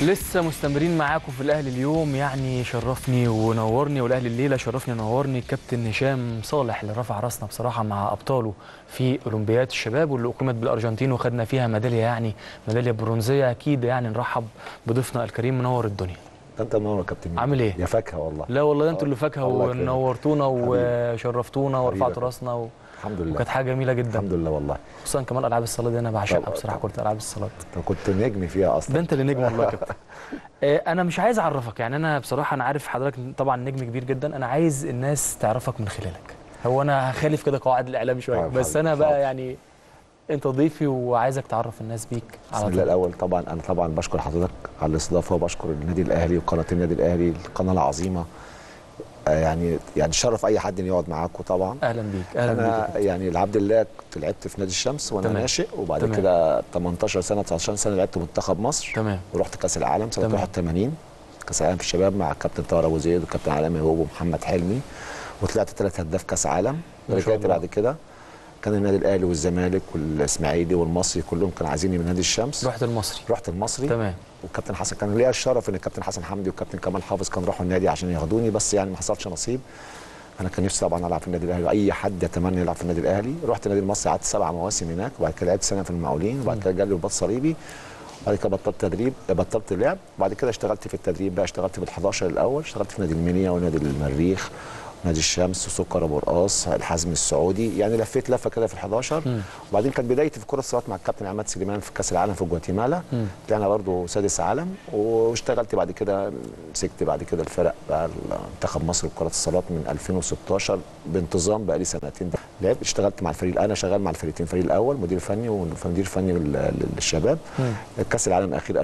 لسه مستمرين معاكم في الاهلي اليوم يعني شرفني ونورني والاهلي الليله شرفني ونورني الكابتن هشام صالح اللي رفع راسنا بصراحه مع ابطاله في اولمبياد الشباب واللي اقيمت بالارجنتين وخدنا فيها ميداليه يعني ميداليه برونزيه اكيد يعني نرحب بضيفنا الكريم منور الدنيا ده انت منور يا كابتن ميدو. عامل ايه؟ يا فاكهه والله لا والله ده انتوا اللي فاكهه الله يكرمك. ونورتونا وشرفتونا ورفعتوا حبيبي. راسنا و... الحمد لله وكانت حاجه جميله جدا الحمد لله والله خصوصا كمان العاب الصالات دي انا بعشقها طبعا، بصراحه طبعا. كره العاب الصالات انت كنت نجم فيها اصلا ده انت اللي نجم والله يا كابتن آه، انا مش عايز اعرفك يعني انا بصراحه انا عارف حضرتك طبعا نجم كبير جدا انا عايز الناس تعرفك من خلالك هو انا هخالف كده قواعد الاعلام شويه حاضر، بس انا حاضر. بقى يعني انت ضيفي وعايزك تعرف الناس بيك بسم على الله طول الاول طبعا انا طبعا بشكر حضرتك على الاستضافه وبشكر النادي الاهلي وقناه النادي الاهلي القناه العظيمه آه، يعني يعني شرف اي حد ان يقعد معاكم طبعا اهلا بيك اهلا انا بيك يعني العبد الله كنت لعبت في نادي الشمس وانا تمام. ناشئ وبعد تمام. كده 18 سنه 19 سنه لعبت منتخب مصر تمام ورحت كاس العالم سنه تمام. 81 كاس العالم في الشباب مع الكابتن طاهر ابو زيد والكابتن علي مهوب ومحمد حلمي وطلعت ثلاث هداف كاس عالم ما شاء رجعت الله. بعد كده كان النادي الاهلي والزمالك والاسماعيلي والمصري كلهم كانوا عايزيني من نادي الشمس رحت المصري رحت المصري تمام والكابتن حسن كان ليا الشرف ان الكابتن حسن حمدي والكابتن كمال حافظ كانوا راحوا النادي عشان ياخدوني بس يعني ما حصلش نصيب انا كان نفسي طبعا العب في النادي الاهلي واي حد يتمنى يلعب في النادي الاهلي رحت النادي المصري قعدت سبع مواسم هناك وبعد كده لعبت سنه في المقاولين وبعد كده جالي رباط صليبي بعد كده بطلت تدريب بطلت لعب وبعد كده اشتغلت في التدريب بقى اشتغلت في ال11 الاول اشتغلت في نادي المنيا ونادي المريخ نادي الشمس وسكر ابو رقاص الحزم السعودي يعني لفيت لفه كده في ال11 وبعدين كانت بدايتي في كره الصالات مع الكابتن عماد سليمان في كاس العالم في جواتيمالا مم. طلعنا برضه سادس عالم واشتغلت بعد كده مسكت بعد كده الفرق بقى منتخب مصر لكره الصالات من 2016 بانتظام بقى لي سنتين لعبت اشتغلت مع الفريق انا شغال مع الفريقين الفريق الاول مدير فني ومدير فني لل- للشباب مم. كاس العالم الاخير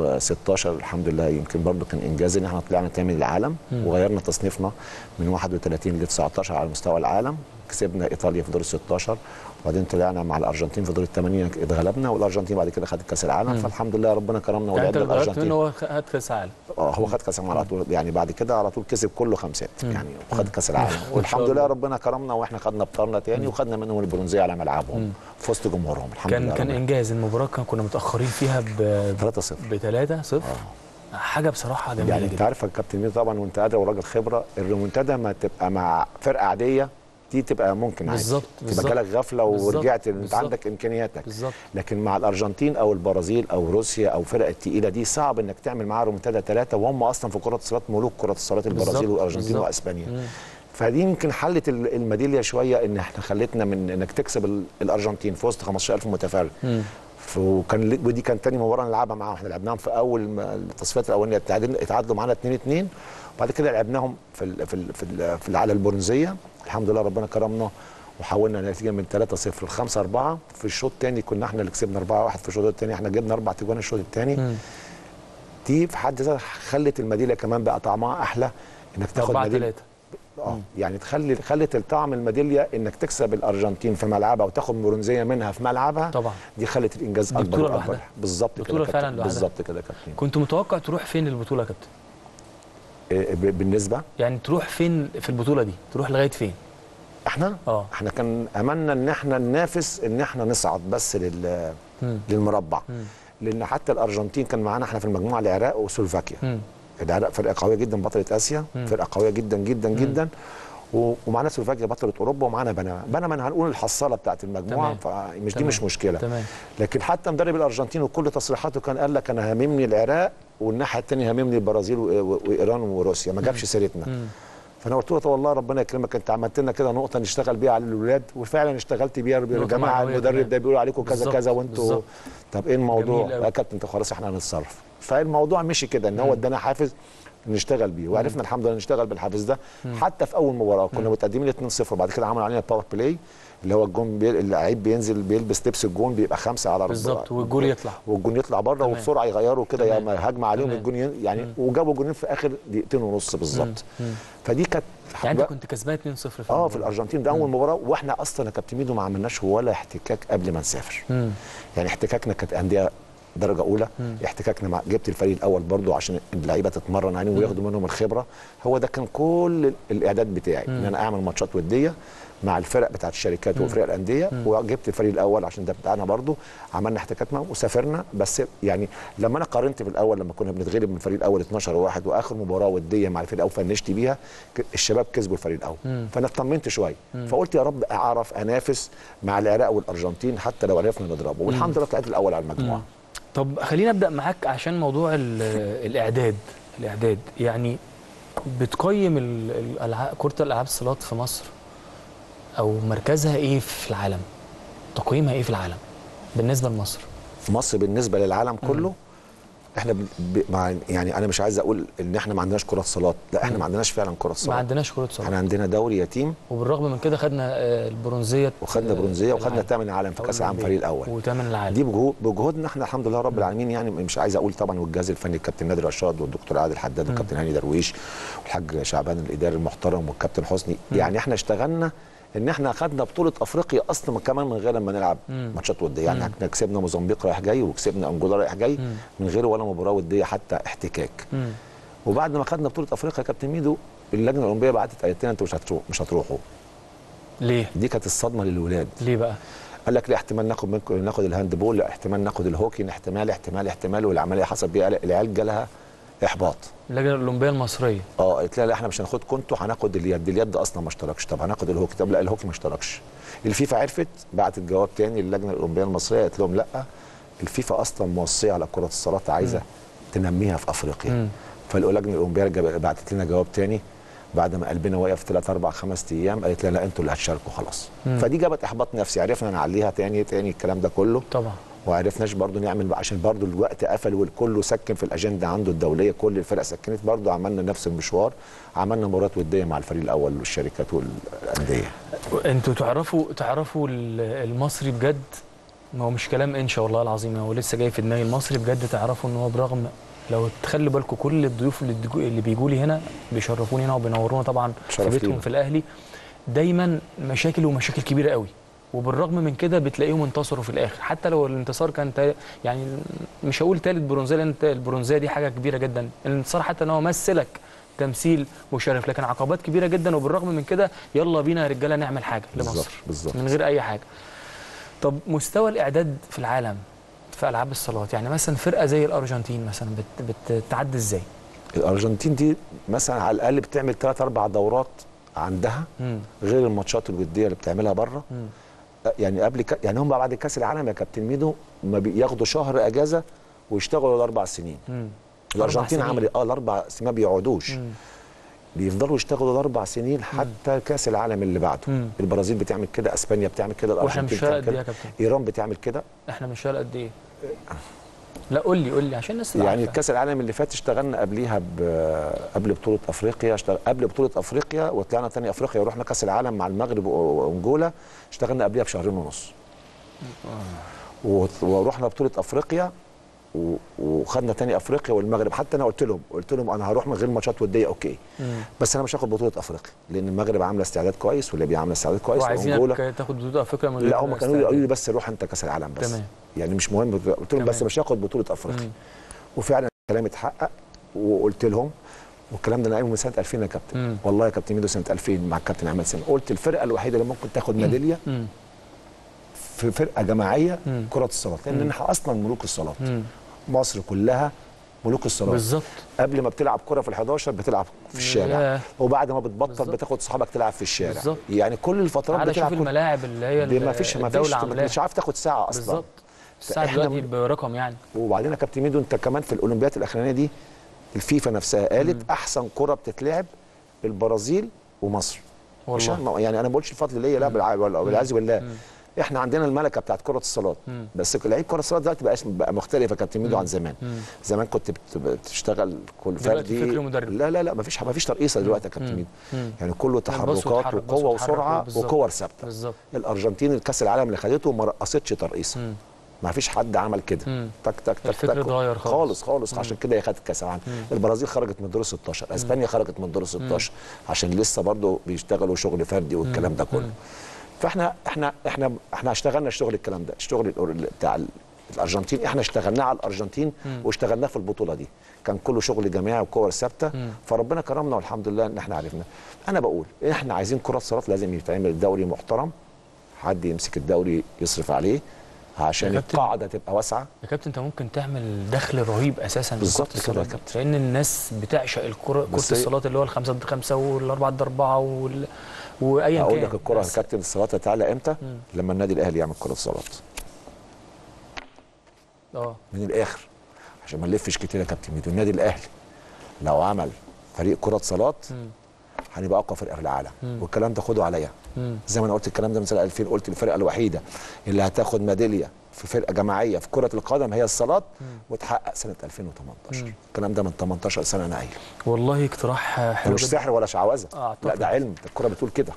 2016 الحمد لله يمكن برضه كان انجاز ان احنا طلعنا تاني العالم مم. وغيرنا تصنيفنا من 31 ل 19 على مستوى العالم كسبنا ايطاليا في دور ال 16 وبعدين طلعنا مع الارجنتين في دور الثمانيه اتغلبنا والارجنتين بعد كده خدت كاس العالم مم. فالحمد لله ربنا كرمنا يعني انت ولعبنا اللي غيرت الارجنتين منه هو خد كاس عالم اه هو خد كاس العالم على طول يعني بعد كده على طول كسب كله خمسات مم. يعني وخد كاس العالم شاء والحمد لله الله. ربنا كرمنا واحنا خدنا بطارنا تاني وخدنا منهم البرونزيه على مم. ملعبهم في وسط جمهورهم الحمد كان لله كان ربنا. انجاز المباراه كان كنا متاخرين فيها ب 3-0 ب 3 0 حاجه بصراحه جميله يعني انت جدا عارف يا كابتن ميدو طبعا وانت قادر وراجل خبره الريمونتادا ما تبقى مع فرقه عاديه دي تبقى ممكن عادي بالظبط، بالظبط. تبقى جالك غفله بالظبط، ورجعت انت بالظبط. عندك امكانياتك بالظبط لكن مع الارجنتين او البرازيل او روسيا او فرق التقيله دي صعب انك تعمل معاها ريمونتادا ثلاثه وهم اصلا في كره الصالات ملوك كره الصالات البرازيل بالظبط، والارجنتين بالظبط. واسبانيا مم. فدي يمكن حلت ال- الميداليه شويه ان احنا خلتنا من انك تكسب ال- الارجنتين في وسط 15000 متفرج مم. ف- وكان ودي كانت تاني مباراه نلعبها معاهم احنا لعبناهم في اول ما- التصفيات الاولانيه اتعادل- اتعادلوا معانا 2 2 وبعد كده لعبناهم في ال في ال في, ال في على البرونزيه الحمد لله ربنا كرمنا وحولنا النتيجه من 3 0 ل 5 4 في الشوط الثاني كنا احنا اللي كسبنا 4 1 في الشوط الثاني احنا جبنا اربع تجوان الشوط الثاني مم. دي في حد ذاتها خلت الميداليه كمان بقى طعمها احلى انك تاخد 4 ميداليه 3 اه يعني تخلي خلت الطعم الميداليه انك تكسب الارجنتين في ملعبها وتاخد برونزيه منها في ملعبها طبعا دي خلت الانجاز دي اكبر بطولة واكبر لوحدها. بالظبط كده بطولة يا كابتن. فعلا لوحدها. بالظبط كده يا كابتن كنت متوقع تروح فين البطوله يا كابتن إيه ب- بالنسبه يعني تروح فين في البطوله دي تروح لغايه فين احنا اه احنا كان املنا ان احنا ننافس ان احنا نصعد بس لل مم. للمربع مم. لان حتى الارجنتين كان معانا احنا في المجموعه العراق وسلوفاكيا مم. العراق فرقه قويه جدا بطله اسيا مم. فرقه قويه جدا جدا جدا و- ومعانا سلوفاكيا بطله اوروبا ومعانا بنما بنما هنقول الحصاله بتاعت المجموعه فمش دي تمام. مش مشكله تمام لكن حتى مدرب الارجنتين وكل تصريحاته كان قال لك انا هاممني العراق والناحيه الثانيه هاممني البرازيل و- و- وايران وروسيا ما جابش سيرتنا مم. فانا قلت له طب والله ربنا يكرمك انت عملت لنا كده نقطه نشتغل بيها على الاولاد وفعلا اشتغلت بيها يا نقطة جماعه معنوية المدرب كمان. ده بيقول عليكم كذا بالظبط، كذا وانتوا بالظبط. طب ايه الموضوع جميل أوي. يا كابتن انت خلاص احنا هنتصرف فالموضوع مشي كده ان هو ادانا حافز نشتغل بيه وعرفنا الحمد لله نشتغل بالحافز ده حتى في اول مباراه كنا متقدمين 2-0 وبعد كده عملوا علينا باور بلاي اللي هو الجون بي... اللعيب بينزل بيلبس لبس الجون بيبقى خمسه على بالظبط والجول يطلع والجون يطلع بره تمام. وبسرعه يغيروا كده يا تمام. اما هجمه عليهم تمام. الجون ين- يعني مم. وجابوا جونين في اخر دقيقتين ونص بالظبط مم. مم. فدي كانت يعني انت كنت كسبان 2 0 في اه المباراة. في الارجنتين ده اول مباراه واحنا اصلا يا كابتن ميدو ما عملناش ولا احتكاك قبل ما نسافر مم. يعني احتكاكنا كانت انديه درجه اولى احتكاكنا مع جبت الفريق الاول برضو عشان اللعيبه تتمرن عليه وياخدوا منهم الخبره هو ده كان كل الاعداد بتاعي ان انا اعمل ماتشات وديه مع الفرق بتاعت الشركات وفرق الانديه وجبت الفريق الاول عشان ده بتاعنا برضو عملنا احتكاكات معاهم وسافرنا بس يعني لما انا قارنت في الاول لما كنا بنتغلب من الفريق الاول 12 واحد واخر مباراه وديه مع الفريق الاول فنشت بيها ك- الشباب كسبوا الفريق الاول فانا اطمنت شويه فقلت يا رب اعرف انافس مع العراق والارجنتين حتى لو عرفنا نضربه والحمد لله طلعت الاول على المجموعه طب خلينا ابدا معاك عشان موضوع ال- الاعداد الاعداد يعني بتقيم ال- الالعاب كره الالعاب الصالات في مصر او مركزها ايه في العالم تقييمها ايه في العالم بالنسبه لمصر في مصر بالنسبه للعالم كله احنا ب... ب... مع يعني انا مش عايز اقول ان احنا ما عندناش كره صالات لا احنا ما عندناش فعلا كره ما صالات عندناش كره صالات احنا عندنا دوري يتيم وبالرغم من كده خدنا آه، البرونزيه وخدنا آه، برونزيه وخدنا العالم. ثامن عالم في أو كاس العالم الأولمبية. الفريق الاول وثامن العالم دي بجهود بجهودنا احنا الحمد لله رب العالمين يعني مش عايز اقول طبعا والجهاز الفني الكابتن نادر رشاد والدكتور عادل حداد والكابتن هاني درويش والحاج شعبان الاداري المحترم والكابتن حسني يعني احنا اشتغلنا ان احنا خدنا بطوله افريقيا اصلا كمان من غير ما نلعب ماتشات وديه يعني احنا كسبنا موزمبيق رايح جاي وكسبنا انجولا رايح جاي من غير ولا مباراه وديه حتى احتكاك مم. وبعد ما خدنا بطوله افريقيا يا كابتن ميدو اللجنه الاولمبيه بعتت قالت لنا انتوا مش هتروحوا مش هتروحوا ليه دي كانت الصدمه للولاد ليه بقى قال لك لا احتمال ناخد منكم ناخد الهاند بول لا احتمال ناخد الهوكي احتمال احتمال احتمال والعمليه حصل بيها العيال جالها احباط اللجنه الاولمبيه المصريه اه قالت لها لا احنا مش هناخدكم انتوا هناخد اليد اليد اصلا ما اشتركش طب هناخد الهوكي طب لا الهوكي ما اشتركش الفيفا عرفت بعتت جواب تاني للجنه الاولمبيه المصريه قالت لهم لا الفيفا اصلا موصيه على كره الصالات عايزه تنميها في افريقيا مم. فاللجنه الاولمبيه جاب- بعتت لنا جواب تاني بعد ما قلبنا وقف ثلاث اربع خمس ايام قالت لنا لا انتوا اللي هتشاركوا خلاص فدي جابت احباط نفسي عرفنا نعليها تاني تاني الكلام ده كله طبعا وعرفناش برضو نعمل عشان برضو الوقت قفل والكل سكن في الاجنده عنده الدوليه كل الفرق سكنت برضو عملنا نفس المشوار عملنا مباريات وديه مع الفريق الاول والشركات والانديه انتوا تعرفوا تعرفوا ال- المصري بجد ما هو مش كلام ان شاء الله العظيم هو لسه جاي في دماغي المصري بجد تعرفوا ان هو برغم لو تخلي بالكم كل الضيوف اللي تجو- اللي بيجوا لي هنا بيشرفوني هنا وبينورونا طبعا في شرف بيتهم لينا. في الاهلي دايما مشاكل ومشاكل كبيره قوي وبالرغم من كده بتلاقيهم انتصروا في الاخر حتى لو الانتصار كان تا- يعني مش هقول ثالث برونزيه لان البرونزيه دي حاجه كبيره جدا الانتصار حتى ان هو مثلك تمثيل مشرف لكن عقبات كبيره جدا وبالرغم من كده يلا بينا يا رجاله نعمل حاجه بالظبط لمصر بالظبط من غير اي حاجه طب مستوى الاعداد في العالم في العاب الصالات يعني مثلا فرقه زي الارجنتين مثلا بت بتتعدى ازاي الارجنتين دي مثلا على الاقل بتعمل ثلاث اربع دورات عندها مم. غير الماتشات الوديه اللي بتعملها بره مم. يعني قبل ك... يعني هم بعد كاس العالم يا كابتن ميدو ما بياخدوا شهر اجازه ويشتغلوا الاربع سنين مم. الارجنتين سنين. عملت اه الاربع سنين ما بيقعدوش مم. بيفضلوا يشتغلوا الاربع سنين حتى كاس العالم اللي بعده مم. البرازيل بتعمل كده اسبانيا بتعمل كده واحنا الارجنتين مش فارق بتعمل قد ايه يا كده كابتن ايران بتعمل كده احنا مش فارق قد ايه لا قول لي قول لي عشان الناس تبقى يعني عارفة. كاس العالم اللي فات اشتغلنا قبليها ب... قبل بطوله افريقيا اشتغل... قبل بطوله افريقيا وطلعنا تاني افريقيا ورحنا كاس العالم مع المغرب و- وانجولا اشتغلنا قبليها بشهرين ونص و... ورحنا بطوله افريقيا و... وخدنا تاني افريقيا والمغرب حتى انا قلت لهم قلت لهم انا هروح من غير ماتشات وديه اوكي مم. بس انا مش هاخد بطوله افريقيا لان المغرب عامله استعداد كويس وليبيا عامله استعداد كويس وانجولا وعايزينك تاخد بطوله افريقيا من غير لا هم كانوا لي- قالوا استعداد. لي بس روح انت كاس العالم بس تمام. يعني مش مهم قلت لهم بس تمام. مش هاخد بطوله افريقيا مم. وفعلا كلامي اتحقق وقلت لهم والكلام ده انا قايله من سنه 2000 يا كابتن مم. والله يا كابتن ميدو سنه 2000 مع الكابتن عماد سامي قلت الفرقه الوحيده اللي ممكن تاخد ميداليه مم. في فرقه جماعيه مم. كره الصالات لان احنا اصلا ملوك الصالات مم. مصر كلها ملوك الصالات بالظبط قبل ما بتلعب كره في ال11 بتلعب في الشارع ياه. وبعد ما بتبطل بالظبط. بتاخد صحابك تلعب في الشارع بالظبط. يعني كل الفترات تعالى بتلعب شوف كرة. الملاعب اللي هي دي ما فيش ما فيش الدوله عاملاها مش عارف تاخد ساعه اصلا بالظبط الساعه فإحنا دلوقتي برقم يعني وبعدين يا كابتن ميدو انت كمان في الاولمبياد الاخرانيه دي الفيفا نفسها قالت احسن كره بتتلعب البرازيل ومصر مش والله يعني انا ما بقولش الفضل ليا لا بالع- ولا- بالعز بالله احنا عندنا الملكه بتاعت كره الصالات مم. بس لعيب كره الصالات دلوقتي بقى بقى مختلف يا كابتن ميدو عن زمان مم. زمان كنت بت- بتشتغل كل دلوقتي فردي فكر مدرب. لا لا لا ما فيش ما فيش ترقيصه دلوقتي يا كابتن ميدو مم. يعني كله بص تحركات وتحرك، بص وقوه وتحرك، وسرعه بالظبط. وكور ثابته بالظبط الارجنتين الكاس العالم اللي خدته ما رقصتش ترقيصه مم. ما فيش حد عمل كده مم. تك تك تك الفكر تك اتغير خالص. خالص خالص عشان كده هي خدت كاس العالم البرازيل خرجت من دور 16 اسبانيا خرجت من دور 16 عشان لسه برضو بيشتغلوا شغل فردي والكلام ده كله فاحنا احنا احنا احنا اشتغلنا الشغل الكلام ده الشغل الأور- بتاع ال- الارجنتين احنا اشتغلناه على الارجنتين واشتغلناه في البطوله دي كان كله شغل جماعي وكور ثابته فربنا كرمنا والحمد لله ان احنا عرفنا انا بقول احنا عايزين كره صالات لازم يتعمل دوري محترم حد يمسك الدوري يصرف عليه عشان يا كابتن. القاعده تبقى واسعه يا كابتن انت ممكن تعمل دخل رهيب اساسا من بالظبط كرة كده يا الصالات. كابتن. لان الناس بتعشق الكره كره بس هي- الصالات اللي هو الخمسه ضد خمسه والاربعه ضد اربعه وال... وايا كان اقول لك الكره يا بس- كابتن الصالات هتعلى امتى مم. لما النادي الاهلي يعمل كره صالات اه من الاخر عشان ما نلفش كتير يا كابتن ميدو النادي الاهلي لو عمل فريق كره صالات مم. هنبقى اقوى فرقه في العالم مم. والكلام ده خده عليا مم. زي ما انا قلت الكلام ده من سنه 2000 قلت الفرقه الوحيده اللي هتاخد ميداليه في فرقه جماعيه في كره القدم هي الصالات وتحقق سنه 2018 مم. الكلام ده من 18 سنه انا قايله والله اقتراح ده حلو مش جدا سحر ولا شعوذه آه، لا أعتقد. ده علم ده الكره بتقول كده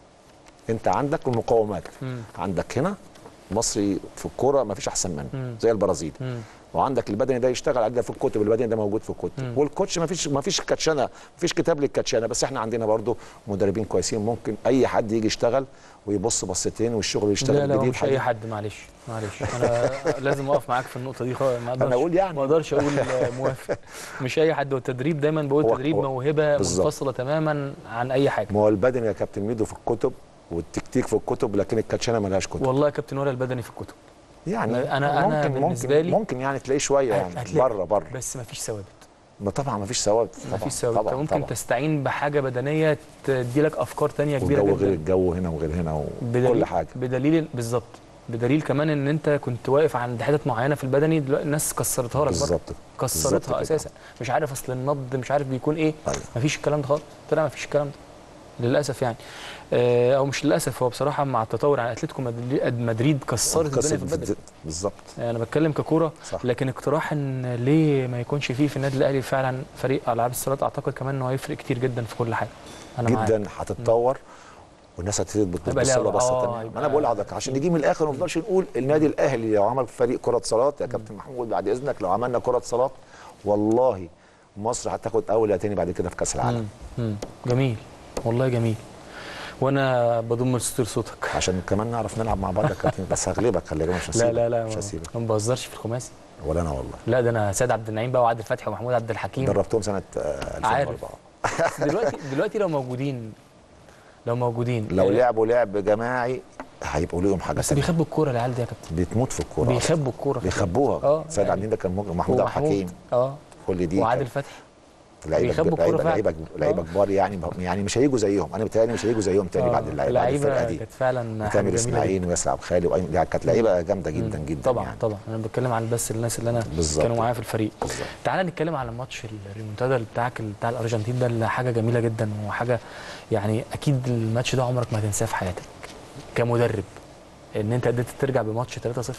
انت عندك المقومات مم. عندك هنا مصري في الكوره ما فيش احسن منه مم. زي البرازيل مم. وعندك البدني ده يشتغل عندنا في الكتب البدني ده موجود في الكتب مم. والكوتش ما فيش ما فيش كاتشنه ما فيش كتاب للكاتشنه بس احنا عندنا برضو مدربين كويسين ممكن اي حد يجي يشتغل ويبص بصتين والشغل يشتغل لا لا هو جديد مش اي حد معلش معلش انا لازم اقف معاك في النقطه دي خالص ما اقدرش أقول يعني. ما اقدرش اقول موافق مش اي حد والتدريب دايما بقول هو- تدريب هو- موهبه بالظبط. منفصله تماما عن اي حاجه ما هو البدني يا كابتن ميدو في الكتب والتكتيك في الكتب لكن الكاتشنه ملهاش كتب والله يا كابتن ولا البدني في الكتب يعني أنا- أنا ممكن بالنسبة ممكن لي- ممكن يعني تلاقيه شويه يعني هتلاقي. بره بره بس ما فيش ثوابت ما طبعا ما فيش ثوابت ما طبعا فيش ثوابت انت طبعا ممكن طبعا. تستعين بحاجه بدنيه تدي لك افكار تانية كبيره والجو غير جدا الجو هنا وغير هنا وكل حاجه بدليل بالظبط بدليل كمان ان انت كنت واقف عند حتت معينه في البدني دلوقتي الناس كسرتها لك بره بالظبط بالظبط كسرتها كده. اساسا مش عارف اصل النبض مش عارف بيكون ايه أيوة. مفيش الكلام ده خالص طلع مفيش الكلام ده للاسف يعني آه، او مش للاسف هو بصراحه مع التطور يعني اتلتيكو مدريد مدريد كسرت الدنيا في كسر البدني بالظبط يعني انا بتكلم ككوره صح. لكن اقتراح ان ليه ما يكونش فيه في النادي الاهلي فعلا فريق العاب الصالات اعتقد كمان انه هيفرق كتير جدا في كل حاجه انا معاك جدا هتتطور والناس هتثبت هيبقى بتبص لها- لها بصه آه، تانية يبقى- ما انا بقول لحضرتك عشان نجي من الاخر وما نفضلش نقول النادي الاهلي لو عمل فريق كره صالات يا كابتن محمود بعد اذنك لو عملنا كره صالات والله مصر هتاخد اول يا تاني بعد كده في كاس العالم مم. مم. جميل والله جميل وانا بضم لستر صوتك عشان كمان نعرف نلعب مع بعض يا كابتن بس هغلبك خلي بالك مش لا هسيبك لا لا مش ما- هسيبك ما بهزرش في الخماسي ولا انا والله لا ده انا سيد عبد النعيم بقى وعادل فتحي ومحمود عبد الحكيم دربتهم سنه آه، 2004 بس دلوقتي دلوقتي لو موجودين لو موجودين لو آه، لعبوا لعب جماعي هيبقوا لهم حاجه بس تانية. بيخبوا الكوره العيال دي يا كابتن بتموت في الكوره أصلاً. بيخبوا الكوره بيخبوها اه سيد يعني. عبدين ده كان مجرم محمود عبد ومحمود. الحكيم اه كل دي وعادل كان- فتحي لعيبه بيخبوا كبار- الكورة لعيبه فعلا. لعيبه لعيبه آه. كبار يعني يعني مش هيجوا زيهم انا بيتهيألي مش هيجوا زيهم تاني آه، بعد اللعيبه بعد الفرقه اللعيبه دي كانت فعلا حاجه تامر جميله اسماعيل جدا. وياسر عبد الخالق وأيمن- يعني كانت لعيبه جامده جدا مم. جدا طبعا يعني طبعا انا بتكلم عن بس الناس اللي انا بالظبط. كانوا معايا في الفريق بالظبط. تعال نتكلم على ماتش الريمونتادا بتاعك بتاع الارجنتين ده اللي حاجه جميله جدا وحاجه يعني اكيد الماتش ده عمرك ما هتنساه في حياتك كمدرب ان انت قدرت ترجع بماتش 3-0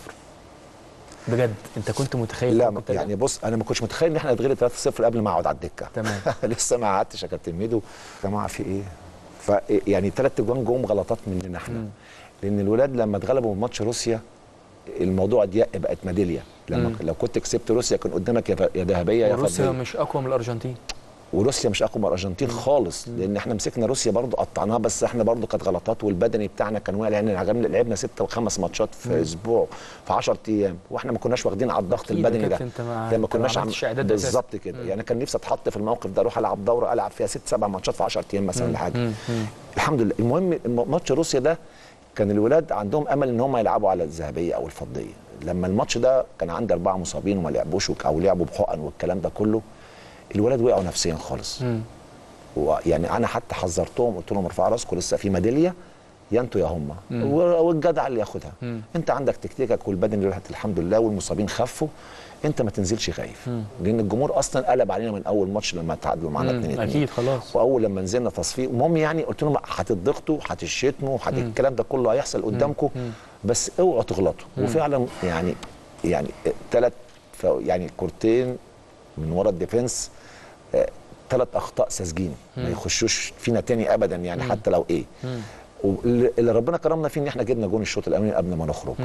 بجد انت كنت متخيل لا ممكن ترجع؟ يعني بص انا ما كنتش متخيل ان احنا نتغلب 3-0 قبل ما اقعد على الدكه تمام لسه ما قعدتش يا كابتن ميدو يا جماعه في ايه؟ ف يعني ثلاث اجوان جم غلطات مننا احنا مم. لان الولاد لما اتغلبوا من ماتش روسيا الموضوع ضيق بقت ميداليه لما مم. لو كنت كسبت روسيا كان قدامك يا ف- يا ذهبيه يا وروسيا فضيه مش اقوى من الارجنتين وروسيا مش اقوى من الارجنتين خالص لان احنا مسكنا روسيا برضو قطعناها بس احنا برضو كانت غلطات والبدني بتاعنا كان واقع لان عجبنا- لعبنا ستة وخمس ماتشات في اسبوع في 10 ايام واحنا ما كناش واخدين على الضغط أكيد البدني يا ده كابتن، أنت ما- لما أنت ما كناش عم عملتش إعداد أساساً. بالظبط كده يعني كان نفسي اتحط في الموقف ده اروح العب دوره العب فيها ست سبع ماتشات في 10 ايام مثلا ولا حاجه مم. مم. الحمد لله المهم الم- ماتش روسيا ده كان الولاد عندهم امل ان هم يلعبوا على الذهبيه او الفضيه لما الماتش ده كان عندي اربعه مصابين وما لعبوش وك- او لعبوا بحقن والكلام ده كله الولاد وقعوا نفسيا خالص مم. ويعني انا حتى حذرتهم قلت لهم ارفعوا راسكم لسه في ميداليه يا انتوا يا هم مم. و- والجدع اللي ياخدها مم. انت عندك تكتيكك والبدن راحت الحمد لله والمصابين خفوا انت ما تنزلش خايف مم. لان الجمهور اصلا قلب علينا من اول ماتش لما تعادلوا معانا 2 مم. 2 اكيد خلاص واول لما نزلنا تصفيق المهم يعني قلت لهم هتضغطوا هتشتموا هت... الكلام ده كله هيحصل قدامكم مم. بس اوعوا تغلطوا وفعلا يعني يعني ثلاث يعني كورتين من ورا الديفنس ثلاث اخطاء ساذجين ما يخشوش فينا تاني ابدا يعني حتى لو ايه مم. واللي اللي ربنا كرمنا فيه ان احنا جبنا جون الشوط الاولاني قبل ما نخرج مم.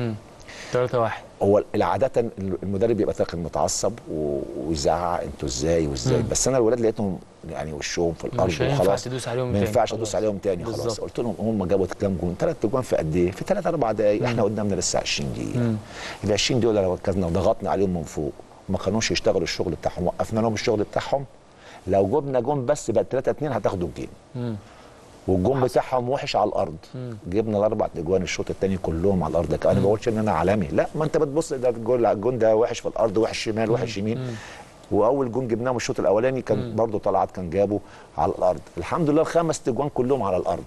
3 1 هو العادة المدرب بيبقى داخل متعصب و- ويزعق انتوا ازاي وازاي مم. بس انا الولاد لقيتهم يعني وشهم في الارض مش هينفع وخلاص تدوس عليهم ما تاني ينفعش خلاص. ادوس عليهم تاني خلاص بالظبط. قلت لهم هم جابوا كام جون ثلاث جوان في قد ايه في ثلاث اربع دقائق احنا قدامنا لسه 20 دقيقه مم. ال 20 دول لو ركزنا وضغطنا عليهم من فوق ما كانوش يشتغلوا الشغل بتاعهم وقفنا لهم الشغل بتاعهم لو جبنا جون بس بقى 3 2 هتاخدوا الجيم مم. والجون بتاعهم وحش على الارض مم. جبنا الاربع اجوان الشوط الثاني كلهم على الارض انا ما بقولش ان انا عالمي لا ما انت بتبص ده الجون الجون ده وحش في الارض وحش شمال وحش يمين واول جون جبناه من الشوط الاولاني كان برضه طلعت كان جابه على الارض الحمد لله الخمس تجوان كلهم على الارض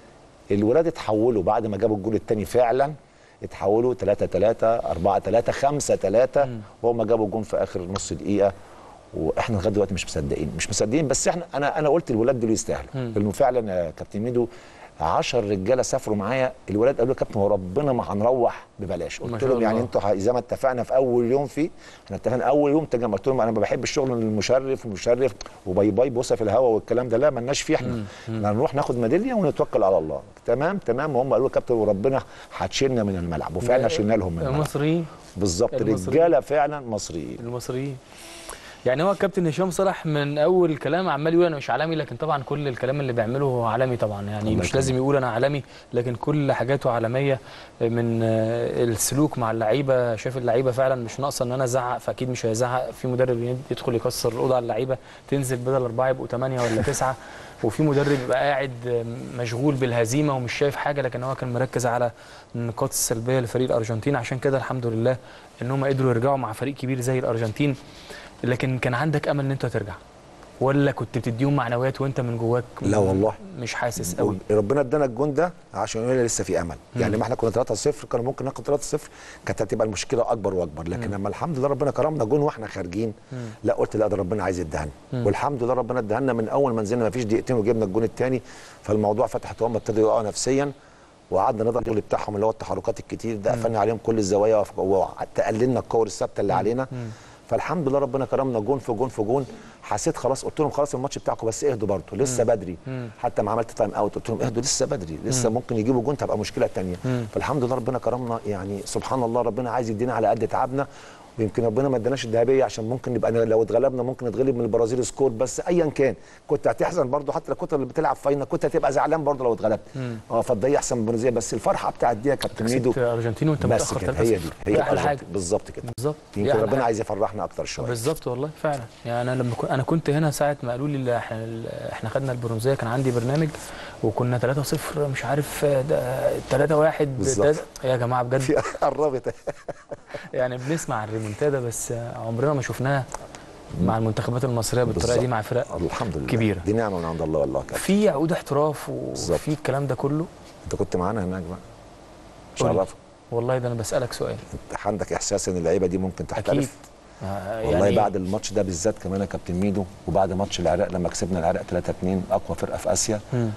الولاد اتحولوا بعد ما جابوا الجول الثاني فعلا اتحولوا 3 3 4 3 5 3 وهم جابوا الجون في اخر نص دقيقه واحنا لغايه دلوقتي مش مصدقين مش مصدقين بس احنا انا انا قلت الولاد دول يستاهلوا لانه فعلا يا كابتن ميدو 10 رجاله سافروا معايا الولاد قالوا لي يا كابتن هو ربنا ما هنروح ببلاش ما قلت شاء لهم يعني الله. انتوا ه- زي ما اتفقنا في اول يوم فيه احنا اتفقنا اول يوم تجمع قلت لهم انا ما بحب الشغل المشرف ومشرف وباي باي بوسه في الهواء والكلام ده لا مالناش فيه احنا احنا هنروح ناخد ميداليه ونتوكل على الله تمام تمام وهم قالوا يا كابتن وربنا هتشيلنا من الملعب وفعلا شلنا لهم من الملعب المصريين بالظبط المصريين. رجاله فعلا مصريين المصريين يعني هو الكابتن هشام صلاح من اول كلام عمال يقول انا مش عالمي لكن طبعا كل الكلام اللي بيعمله هو عالمي طبعا يعني الله مش يكرمك. لازم يقول انا عالمي لكن كل حاجاته عالميه من آه، السلوك مع اللعيبه شايف اللعيبه فعلا مش ناقصه ان انا ازعق فاكيد مش هيزعق في مدرب يدخل يكسر الاوضه على اللعيبه تنزل بدل اربعه يبقوا ثمانيه ولا تسعه وفي مدرب يبقى قاعد آه، مشغول بالهزيمه ومش شايف حاجه لكن هو كان مركز على النقاط السلبيه لفريق الارجنتين عشان كده الحمد لله ان هم قدروا يرجعوا مع فريق كبير زي الارجنتين لكن كان عندك امل ان انت ترجع ولا كنت بتديهم معنويات وانت من جواك لا والله. مش حاسس قوي ربنا ادانا الجون ده عشان يقول لنا لسه في امل يعني ما احنا كنا 3 0 كان ممكن ناخد 3 0 كانت هتبقى المشكله اكبر واكبر لكن لما الحمد لله ربنا كرمنا جون واحنا خارجين لا قلت لا ده ربنا عايز يدهنا والحمد لله ربنا ادهنا من اول ما نزلنا ما فيش دقيقتين وجبنا الجون الثاني فالموضوع فتحت وهم ابتدوا يقعوا نفسيا وقعدنا نضرب الشغل بتاعهم اللي هو التحركات الكتير ده قفلنا عليهم كل الزوايا وتقللنا الكور الثابته اللي علينا فالحمد لله ربنا كرمنا جون في جون في جون حسيت خلاص قلت لهم خلاص الماتش بتاعكم بس اهدوا برضه لسه بدري حتى ما عملت تايم اوت قلت لهم اهدوا لسه بدري لسه ممكن يجيبوا جون تبقى مشكله تانية فالحمد لله ربنا كرمنا يعني سبحان الله ربنا عايز يدينا على قد تعبنا ويمكن ربنا ما اداناش الذهبيه عشان ممكن نبقى لو اتغلبنا ممكن نتغلب من البرازيل سكور بس ايا كان كنت هتحزن برضه حتى لو كنت اللي بتلعب فاينل كنت هتبقى زعلان برضه لو اتغلبت اه فالضيق احسن من البرازيل بس الفرحه بتاعت دي يا كابتن ميدو كسبت الارجنتين وانت بس متاخر كانت 3 هي دي هي احلى حاجه الأرجنتين. بالظبط كده بالظبط دي يمكن أحلى ربنا حاجة. عايز يفرحنا اكتر شويه بالظبط والله فعلا يعني انا لما كنت انا كنت هنا ساعه ما قالوا لي لا احنا احنا خدنا البرونزيه كان عندي برنامج وكنا 3 0 مش عارف 3 1 بالظبط. يا جماعه بجد في قربت يعني بنسمع الريمونتادا بس عمرنا ما شفناها مع المنتخبات المصريه بالطريقه دي بالظبط. مع فرق الحمد لله كبيرة. دي نعمه من عند الله والله كابتن في عقود احتراف بالظبط. وفي الكلام ده كله انت كنت معانا هناك بقى قول لي. شرف والله ده انا بسالك سؤال انت عندك احساس ان اللعيبه دي ممكن اكيد تحترف آه، والله يعني بعد الماتش ده بالذات كمان يا كابتن ميدو وبعد ماتش العراق لما كسبنا العراق 3 2 اقوى فرقه في اسيا مم.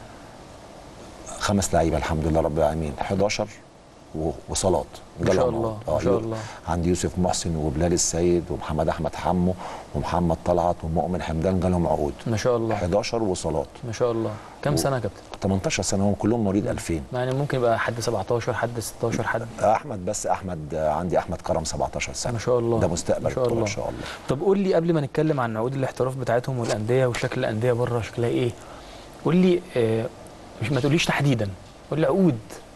خمس لعيبه الحمد لله رب العالمين 11 و- وصلاه ما ده شاء العمر. الله، آه، ما شاء يو- الله. عندي يوسف محسن وبلال السيد ومحمد احمد حمو ومحمد طلعت ومؤمن حمدان جالهم عقود ما شاء الله 11 وصلاه ما شاء الله كم سنه يا كابتن 18 سنه هم كلهم مواليد 2000 يعني ممكن يبقى حد 17 حد 16 حد احمد بس احمد عندي احمد كرم 17 سنه ما شاء الله ده مستقبل ما شاء الكرة الله ان شاء الله طب قول لي قبل ما نتكلم عن عقود الاحتراف بتاعتهم والانديه وشكل الانديه بره شكلها ايه قول لي آه مش ما تقوليش تحديدا قول لي عقود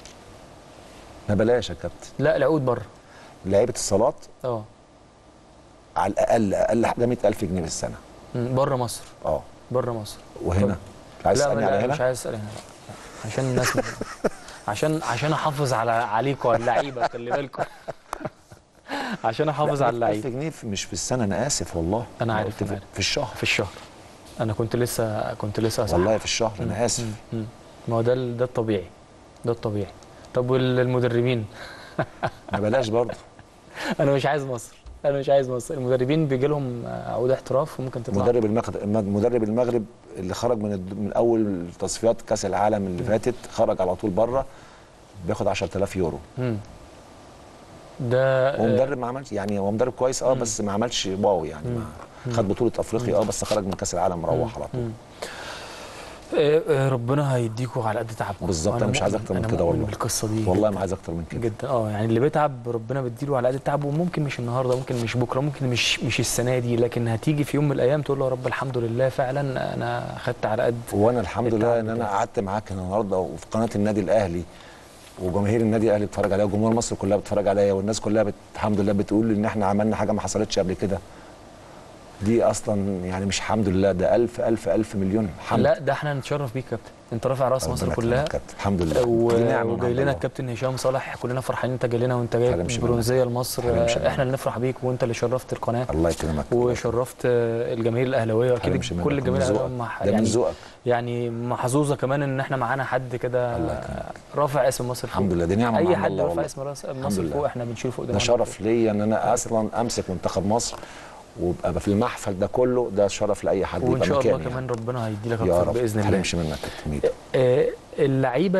ما بلاش يا كابتن لا العقود بره لعيبه الصالات اه على الاقل اقل حاجه 100000 جنيه في السنه مم، بره مصر اه بره مصر وهنا عايز لا تسالني لا على مش هنا عايز اسال هنا لا. عشان الناس ما- عشان عشان احافظ على عليكم على اللعيبه خلي بالكم عشان احافظ على 1000 اللعيبه جنيه في- مش في السنه انا اسف والله أنا عارف، قلت أنا في, عارف. في الشهر في الشهر انا كنت لسه كنت لسه أصحح. والله في الشهر انا اسف مم. ما هو ده ال- ده الطبيعي ده الطبيعي طب والمدربين ما بلاش برضه انا مش عايز مصر انا مش عايز مصر المدربين بيجي لهم عقود احتراف وممكن تطلع مدرب المغرب مدرب المغرب اللي خرج من الد- من اول تصفيات كاس العالم اللي فاتت خرج على طول بره بياخد 10000 يورو مم. ده هو آه، مدرب ما عملش يعني هو مدرب كويس اه بس ما عملش واو يعني ما خد بطوله افريقيا اه بس خرج من كاس العالم مروح على طول آه، آه، ربنا هيديكوا على قد تعبكم بالظبط، وأنا أنا مش عايز مؤمن- أكتر من أنا كده مؤمن والله. بالقصه دي والله جداً. ما عايز اكتر من كده جدا اه يعني اللي بيتعب ربنا بيديله على قد تعبه وممكن مش النهارده ممكن مش بكره ممكن مش مش السنه دي لكن هتيجي في يوم من الايام تقول له يا رب الحمد لله فعلا انا خدت على قد وانا الحمد لله التعب ان انا بتاعك. قعدت معاك النهارده وفي قناه النادي الاهلي وجماهير النادي الاهلي بتتفرج عليا وجمهور مصر كلها بتتفرج عليا والناس كلها بت... الحمد لله بتقول ان احنا عملنا حاجه ما حصلتش قبل كده دي اصلا يعني مش الحمد لله ده الف الف الف مليون حمد لا ده احنا نتشرف بيك يا كابتن انت رافع راس ربنا مصر يكرمك كلها يا كابتن. الحمد لله و- دي نعمة من وجاي عند لنا الله. الكابتن هشام صالح كلنا فرحانين انت جاي لنا وانت حاجة جايب مش برونزيه لمصر حاجة مش احنا اللي نفرح بيك وانت اللي شرفت القناه الله يكرمك وشرفت الجماهير الاهلاويه حاجة واكيد مش منك. كل ده الجماهير من الاهلاويه ذوقك. مع- ده من يعني ذوقك يعني محظوظه كمان ان احنا معانا حد كده الله يكرمك. رافع اسم مصر فوق الحمد لله دي نعمه من اي عند حد الله رافع والله. اسم راس- الحمد مصر لله. فوق احنا بنشوفه قدام ده شرف ليا ان انا اصلا امسك منتخب مصر وابقى في المحفل ده كله ده شرف لاي حد وان يبقى شاء الله مكاني كمان ربنا هيدي لك يعني. يا اكتر رب باذن ما الله تحرمش منك يا كابتن ميدو. آه، اللعيبه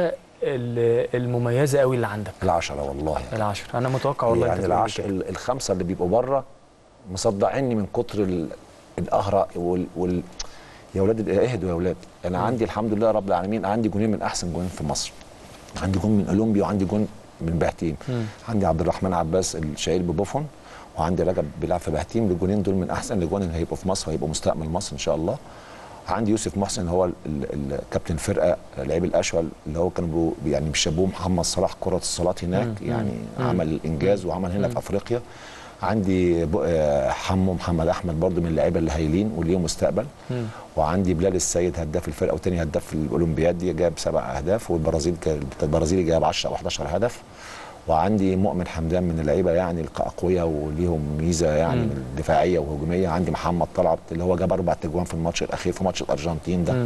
ال- المميزه قوي اللي عندك العشرة والله العشر انا متوقع والله يعني انت تقول لي العشرة كده. ال- الخمسة اللي بيبقوا بره مصدعيني من كتر ال- القهرة وال, وال يا ولاد اهدوا يا ولاد انا مم. عندي الحمد لله رب العالمين عندي جونين من احسن جونين في مصر عندي جون من اولمبي وعندي جون من بهتيم مم. عندي عبد الرحمن عباس الشايل ببوفون وعندي رجب بيلعب في بهتيم الجونين دول من احسن الاجوان اللي هيبقوا في مصر وهيبقوا مستقبل مصر ان شاء الله عندي يوسف محسن هو ال- ال- الكابتن فرقه لعيب الاشول اللي هو كانوا بيقولوا- يعني بيشبهوه محمد صلاح كره الصالات هناك مم. يعني مم. عمل انجاز وعمل هنا مم. في افريقيا عندي ب- آه، حمو محمد احمد برضو من اللعيبه اللي هايلين وليهم مستقبل مم. وعندي بلال السيد هداف الفرقه وتاني هداف في الاولمبياد دي جاب سبع اهداف والبرازيل كان- البرازيلي جاب 10 او 11 هدف وعندي مؤمن حمدان من اللعيبه يعني الاقوياء وليهم ميزه يعني مم. دفاعيه وهجوميه عندي محمد طلعت اللي هو جاب اربع تجوان في الماتش الاخير في ماتش الارجنتين ده مم.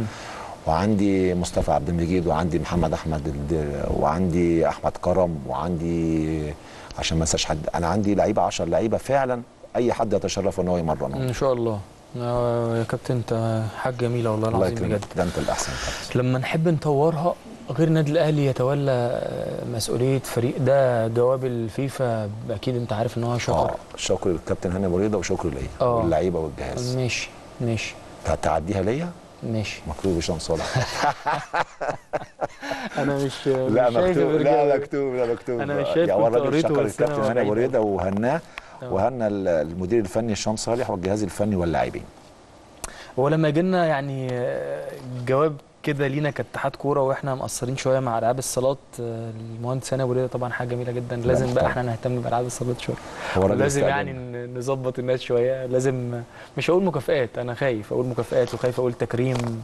وعندي مصطفى عبد المجيد وعندي محمد احمد الد- وعندي احمد كرم وعندي عشان ما انساش حد انا عندي لعيبه 10 لعيبه فعلا اي حد يتشرف ان هو يمرنهم ان شاء الله آه، يا كابتن انت حاجه جميله والله الله العظيم يكرمك بجد ده انت الاحسن يا كابتن. لما نحب نطورها غير النادي الاهلي يتولى آه، مسؤوليه فريق ده جواب الفيفا اكيد انت عارف ان هو شكر اه شكر للكابتن هاني مريضه وشكر ليا آه. واللعيبه والجهاز ماشي ماشي تعديها ليا ماشي مكتوب هشام صالح انا مش لا مش شايف مكتوب غير لا كده. مكتوب لا مكتوب أنا مش شايف يا هو كنت الراجل قريته شكر بس أنا الكابتن هاني بعيد. مريضه وهناه آه. وهنا ال- المدير الفني هشام صالح والجهاز الفني واللاعبين هو لما يجي لنا يعني آه، جواب كده لينا كاتحاد كوره واحنا مقصرين شويه مع العاب الصالات آه، المهندس هاني ابو ريده طبعا حاجه جميله جدا لازم بقى محترم. احنا نهتم بالعاب الصالات شويه هو راجل لازم استقبال. يعني ن- نظبط الناس شويه لازم مش هقول مكافآت انا خايف اقول مكافآت وخايف اقول تكريم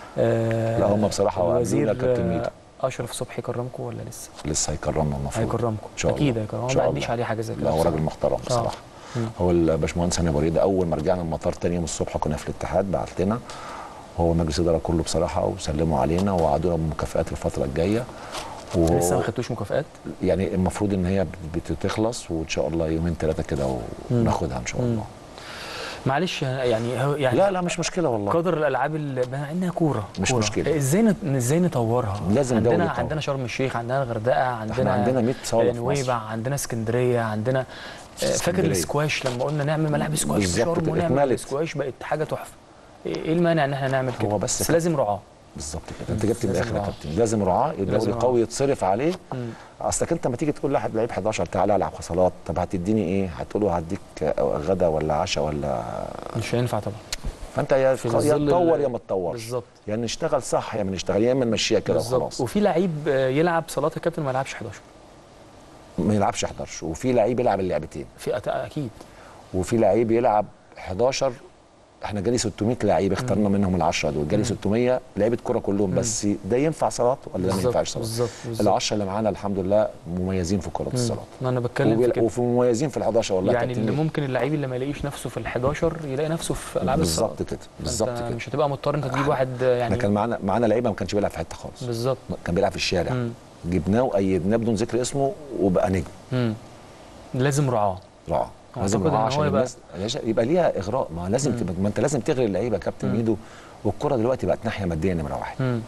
آه لا، هم بصراحة وقابلونا الوزير يا كابتن ميدو. آه، اشرف صبحي كرمكم ولا لسه لسه هيكرمنا المفروض هيكرمكم إن شاء الله. اكيد هيكرمكم إن ما شاء عنديش الله. عليه حاجه زي كده لا هو راجل بصراحة. محترم بصراحه مم. هو الباشمهندس هاني بريده اول ما رجعنا المطار تاني يوم الصبح كنا في الاتحاد بعت لنا هو مجلس الاداره كله بصراحه وسلموا علينا ووعدونا بمكافئات الفتره الجايه و... لسه ما خدتوش مكافآت يعني المفروض ان هي بت- بتخلص وان شاء الله يومين ثلاثه كده وناخدها ان شاء الله معلش يعني هو يعني لا لا مش مشكله والله قدر الالعاب اللي بما انها كوره مش كورة. مشكلة. ازاي نت... ازاي نطورها لازم عندنا دولة طبعا. عندنا شرم الشيخ عندنا الغردقه عندنا احنا عندنا 100 صاله في نويبع مصر عندنا اسكندريه عندنا آه، فاكر اسكندرية. السكواش لما قلنا نعمل ملاعب سكواش في بالظبط شرم كده، ونعمل اتملت. سكواش بقت حاجه تحفه ايه إيه المانع ان احنا نعمل كده هو بس بس كده. لازم رعاه بالظبط كده انت جبت من لازم الاخر يا رعاة. كابتن لازم رعاه لازم الدوري رعاة. قوي يتصرف عليه مم. اصلك انت ما تيجي تقول لواحد لعيب 11 تعالى العب خصالات طب هتديني ايه هتقول له هديك غدا ولا عشاء ولا مش هينفع طبعا فانت يا في يا ظل تطور ال- يا ما تطورش بالظبط يا يعني نشتغل صح يا ما نشتغل يا اما نمشيها كده بالظبط وخلاص وفي لعيب آه، يلعب صلاه الكابتن ما يلعبش 11 ما يلعبش 11 وفي لعيب يلعب اللعبتين في أت- اكيد وفي لعيب يلعب 11 احنا جالي 600 لعيب اخترنا منهم ال 10 دول جالي 600 لعيبه كوره كلهم بس ده ينفع صلاه ولا ده ما بالظبط ينفعش صلاه بالظبط بالظبط العشرة اللي معانا الحمد لله مميزين في كره الصلاه ما انا بتكلم في وبيل- كده وفي مميزين في ال 11 والله يعني كابتن اللي ميدو. ممكن اللعيب اللي ما يلاقيش نفسه في ال 11 يلاقي نفسه في العاب الصالات بالظبط كده بالظبط أنت كده مش هتبقى مضطر انت تجيب إحنا- واحد احنا يعني كان معانا معانا لعيبه ما كانش بيلعب في حته خالص بالظبط كان بيلعب في الشارع مم. جبناه وايدناه بدون ذكر اسمه وبقى نجم مم. لازم رعاه رعاه لازم أعتقد رعاه إن عشان هو يبقى- الناس يبقى, يبقى ليها اغراء ما لازم تبقى ما انت لازم تغري اللعيبه يا كابتن مم. ميدو والكره دلوقتي بقت ناحيه ماديه نمره واحد مم.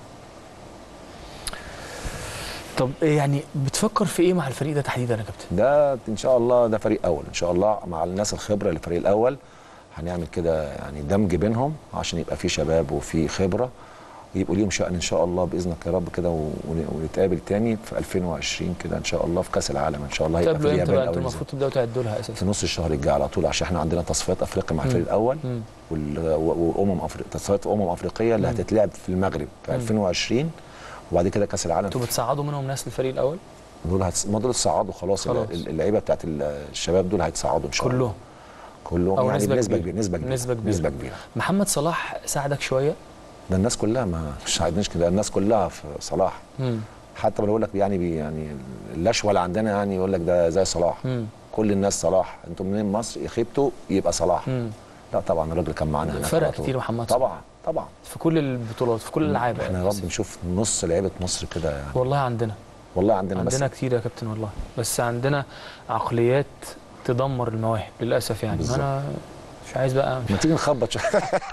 طب إيه يعني بتفكر في ايه مع الفريق ده تحديدا يا كابتن؟ ده ان شاء الله ده فريق اول ان شاء الله مع الناس الخبره للفريق الاول هنعمل كده يعني دمج بينهم عشان يبقى في شباب وفي خبره يبقوا ليهم شأن ان شاء الله باذنك يا رب كده و- ون- ونتقابل تاني في 2020 كده ان شاء الله في كاس العالم ان شاء الله هيبقى في تقابلوا امتى اليابان بقى او انتوا اليابان. المفروض تبداوا تعدوا لها في اساسا نص الشهر الجاي على طول عشان احنا عندنا تصفيات افريقيا مع الفريق الاول مم. وال- و- وامم افريقيا تصفيات امم افريقيه اللي مم. هتتلعب في المغرب في مم. 2020 وبعد كده كاس العالم انتوا بتصعدوا منهم ناس للفريق الاول دول هتس... ما دول اتصعدوا خلاص, خلاص. خلاص. اللعيبه بتاعت الشباب دول هيتصعدوا ان شاء الله كلهم كلهم أو يعني نسبة بنسبه كبيرة. كبيره نسبه كبيره نسبة كبيرة. نسبه كبيره محمد صلاح ساعدك شويه ده الناس كلها ما مش عايزينش كده الناس كلها في صلاح مم. حتى بقول لك يعني بي يعني اللشوه اللي عندنا يعني يقول لك ده زي صلاح مم. كل الناس صلاح انتم منين مصر يخيبتوا يبقى صلاح مم. لا طبعا الراجل كان معانا هناك فرق على طول. كتير محمد صلاح. طبعا طبعا في كل البطولات في كل الالعاب احنا يا رب نشوف نص لعيبه مصر كده يعني والله عندنا والله عندنا, عندنا بس كتير يا كابتن والله بس عندنا عقليات تدمر المواهب للاسف يعني بالظبط. انا مش عايز بقى مش ما تيجي نخبط شويه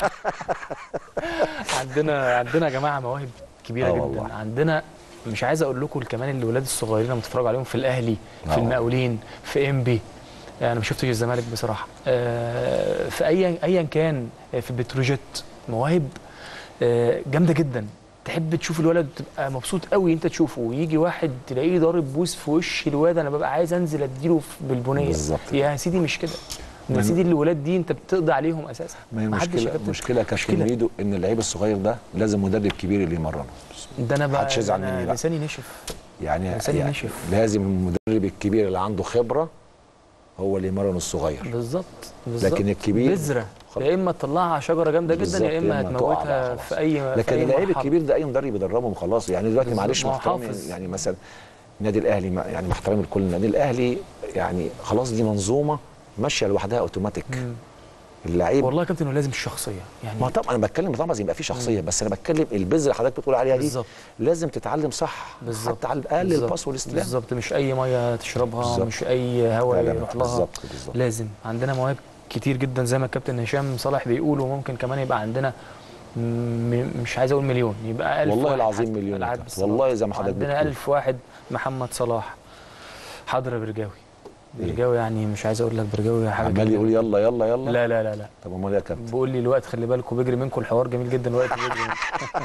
عندنا عندنا يا جماعه مواهب كبيره آه جدا والله. عندنا مش عايز اقول لكم كمان الولاد الصغيرين لما بتتفرجوا عليهم في الاهلي آه. في المقاولين في انبي انا ما شفتش الزمالك بصراحه آه، في ايا ايا كان آه، في بتروجيت مواهب آه، جامده جدا تحب تشوف الولد تبقى مبسوط قوي انت تشوفه ويجي واحد تلاقيه ضارب بوس في وش الواد انا ببقى عايز انزل اديله في- بالبنيه بالظبط. يا سيدي مش كده يا من- سيدي الولاد دي انت بتقضي عليهم اساسا ما هي محدش يا مشكله كابتن. مشكله كابتن مشكلة. ميدو ان اللعيب الصغير ده لازم مدرب كبير اللي يمرنه ده انا بقى محدش يزعل أنا مني بقى. لساني نشف يعني, لساني يعني نشف. لازم المدرب الكبير اللي عنده خبره هو اللي يمرن الصغير بالظبط بالظبط لكن الكبير بذره خلاص. يا اما تطلعها شجره جامده جدا بالظبط، يا اما يا إما تقع بقى هتموتها خلاص. في اي في لكن أي اللعيب مرحلة. الكبير ده اي مدرب يدربهم خلاص يعني دلوقتي بالظبط، معلش ما هو مع احترامي حافظ. يعني مثلا النادي الاهلي ما- يعني مع احترامي لكل النادي الاهلي يعني خلاص دي منظومه ماشيه لوحدها اوتوماتيك مم. اللعيب والله يا كابتن هو لازم الشخصيه يعني ما طبعا انا بتكلم طبعا لازم يبقى في شخصيه بس انا بتكلم البذره اللي حضرتك بتقول عليها دي بالظبط لازم تتعلم صح بالظبط. حتى على الاقل بالظبط. الباس والاستلام بالظبط مش اي ميه تشربها بالظبط. مش اي هواء لا، لا، يروح لها بالظبط بالظبط لازم عندنا مواهب كتير جدا زي ما الكابتن هشام صالح بيقول وممكن كمان يبقى عندنا م- مش عايز اقول مليون يبقى ألف والله واحد العظيم حتى مليون يا ألعاب كابتن. بالصلاة. والله زي ما حضرتك عندنا بتقول. ألف واحد محمد صلاح حاضر يا برجاوي إيه؟ برجاوي يعني مش عايز اقول لك برجاوي حاجه عمال جميلة. يقول يلا يلا يلا لا لا لا لا طب امال ايه يا كابتن بيقول لي الوقت خلي بالكم بيجري منكم الحوار جميل جدا الوقت بيجري منكم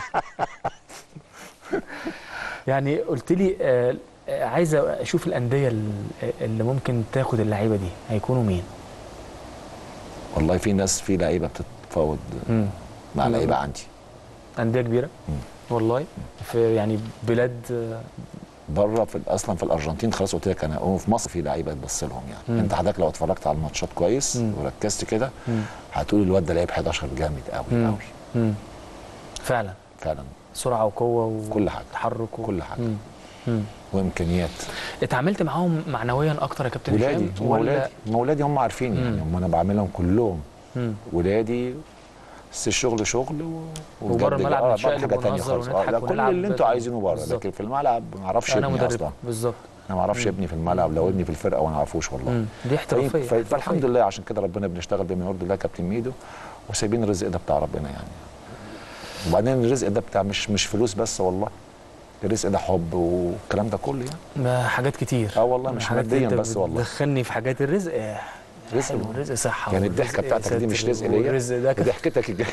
يعني قلت لي آه، آه، عايز اشوف الانديه ال- اللي ممكن تاخد اللعيبه دي هيكونوا مين؟ والله في ناس في لعيبه بتتفاوض مم. مع مم. لعيبه عندي انديه كبيره مم. والله في يعني بلاد آه، بره في اصلا في الارجنتين خلاص قلت لك انا وفي مصر في لعيبه تبص لهم يعني مم. انت حضرتك لو اتفرجت على الماتشات كويس مم. وركزت كده مم. هتقول الواد ده لعيب 11 جامد قوي مم. قوي مم. فعلا فعلا سرعه وقوه كل حاجة. وتحرك و... كل حاجة. مم. مم. وامكانيات اتعاملت معاهم معنويا اكتر يا كابتن ولادي هشام هم ولا ولادي هم ولادي هم عارفين يعني مم. هم انا بعملهم كلهم مم. ولادي بس الشغل شغل و... وبره والجد الملعب جد. آه، نتشقلب بعمل حاجه ثانيه ونهزر خالص آه، ونضحك لا كل ونلعب اللي انتوا بس- عايزينه بره بالظبط. لكن في الملعب ما اعرفش انا ابني مدرب اصلا بالظبط انا ما اعرفش ابني في الملعب لو ابني في الفرقه وانا ما اعرفوش والله مم. دي احترافيه ف- احترافية. فالحمد لله عشان كده ربنا بنشتغل بما يرضي الله كابتن ميدو وسايبين الرزق ده بتاع ربنا يعني وبعدين الرزق ده بتاع مش مش فلوس بس والله الرزق ده حب والكلام ده كله يعني ما حاجات كتير اه والله مش حاجات ماديا انت بس والله دخلني في حاجات الرزق آه، رزق حلو والله. رزق صحه يعني والرزق الضحكه بتاعتك دي مش ساتر رزق ليا والرزق ده كان- ضحكتك الج-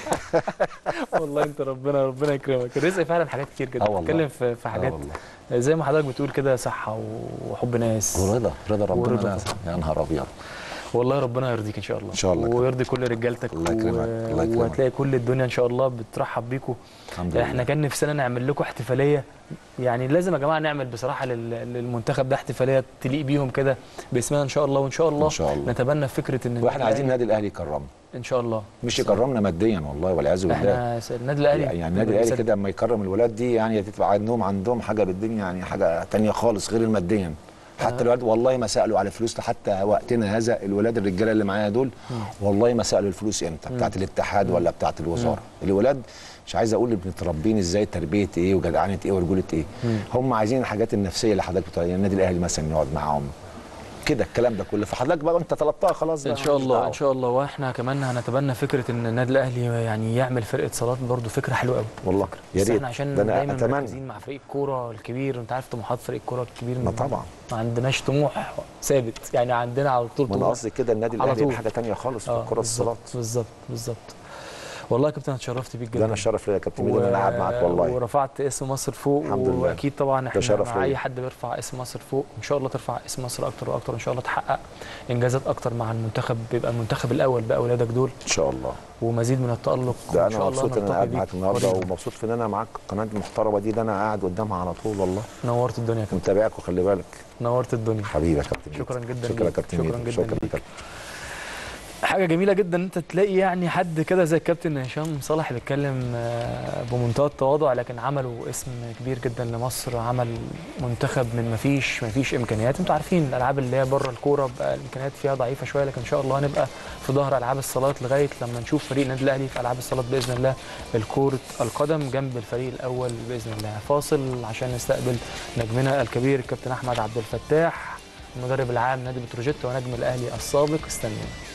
والله انت ربنا ربنا يكرمك الرزق فعلا حاجات كتير جدا اه والله. بتتكلم في في اه حاجات والله زي ما حضرتك بتقول كده صحه وحب ناس ورضا رضا ربنا ورضا لا يا نهار ابيض والله ربنا يرضيك ان شاء الله إن شاء الله كده. ويرضي كل رجالتك الله يكرمك، الله يكرمك. وهتلاقي كل الدنيا ان شاء الله بترحب بيكم الحمد لله احنا كان نفسنا نعمل لكم احتفاليه يعني لازم يا جماعه نعمل بصراحه لل- للمنتخب ده احتفاليه تليق بيهم كده باسمنا ان شاء الله وان شاء الله ان شاء الله نتبنى فكره ان واحنا عايزين النادي النادي الاهلي يكرمنا ان شاء الله مش يكرمنا ماديا والله والعياذ بالله احنا س- النادي الاهلي يعني النادي الاهلي كده اما يكرم الولاد دي يعني تبقى عندهم عندهم حاجه بالدنيا يعني حاجه تانية خالص غير الماديا حتى آه. الولاد والله ما سالوا على فلوس حتى وقتنا هذا الولاد الرجاله اللي معايا دول والله ما سالوا الفلوس امتى بتاعت الاتحاد ولا بتاعت الوزاره الولاد مش عايز اقول متربين ازاي تربيه ايه وجدعنه ايه ورجوله ايه هم عايزين الحاجات النفسيه اللي حضرتك بتقول عليها. النادي الاهلي مثلا يقعد معاهم كده الكلام ده كله فحضرتك بقى انت طلبتها خلاص بقى ان شاء ماليش الله دعوة. ان شاء الله واحنا كمان هنتبنى فكره ان النادي الاهلي يعني يعمل فرقه صالات برضو فكره حلوه قوي والله يا بس ريت احنا عشان ده انا دايما اتمنى مركزين مع فريق الكوره الكبير وانت عارف طموحات فريق الكوره الكبير ما طبعا ما عندناش طموح ثابت يعني عندنا على طول ما انا طموح قصدي كده النادي على الاهلي طول. حاجه تانية خالص في آه، الكره الصالات بالظبط بالظبط بالظبط والله يا كابتن اتشرفت بيك جدا ده انا الشرف ليا يا كابتن ميدو ان انا قاعد معاك والله ورفعت اسم مصر فوق الحمد لله. واكيد طبعا احنا شرف مع ليا. اي حد بيرفع اسم مصر فوق ان شاء الله ترفع اسم مصر اكتر واكتر وان شاء الله تحقق انجازات اكتر مع المنتخب بيبقى المنتخب الاول باولادك دول ان شاء الله ومزيد من التالق ده وإن انا شاء الله مبسوط ان انا نلتقي قاعد بيك معاك النهارده قريباً. ومبسوط في ان انا معاك القناه المحترمه دي اللي انا قاعد قدامها على طول والله نورت الدنيا يا كابتن متابعك وخلي بالك نورت الدنيا حبيبي يا كابتن ميدو. شكرا جدا شكرا يا ليك. كابتن شكرا ميدو. جدا شكرا ليك. لك حاجه جميله جدا ان انت تلاقي يعني حد كده زي الكابتن هشام صالح بيتكلم آه، بمنتهى التواضع لكن عملوا اسم كبير جدا لمصر عمل منتخب من مفيش مفيش امكانيات انتوا عارفين الالعاب اللي هي بره الكوره بقى الامكانيات فيها ضعيفه شويه لكن ان شاء الله هنبقى في ظهر العاب الصالات لغايه لما نشوف فريق النادي الاهلي في العاب الصالات باذن الله الكره القدم جنب الفريق الاول باذن الله فاصل عشان نستقبل نجمنا الكبير الكابتن احمد عبد الفتاح المدرب العام نادي بتروجيت ونجم الاهلي السابق استنوا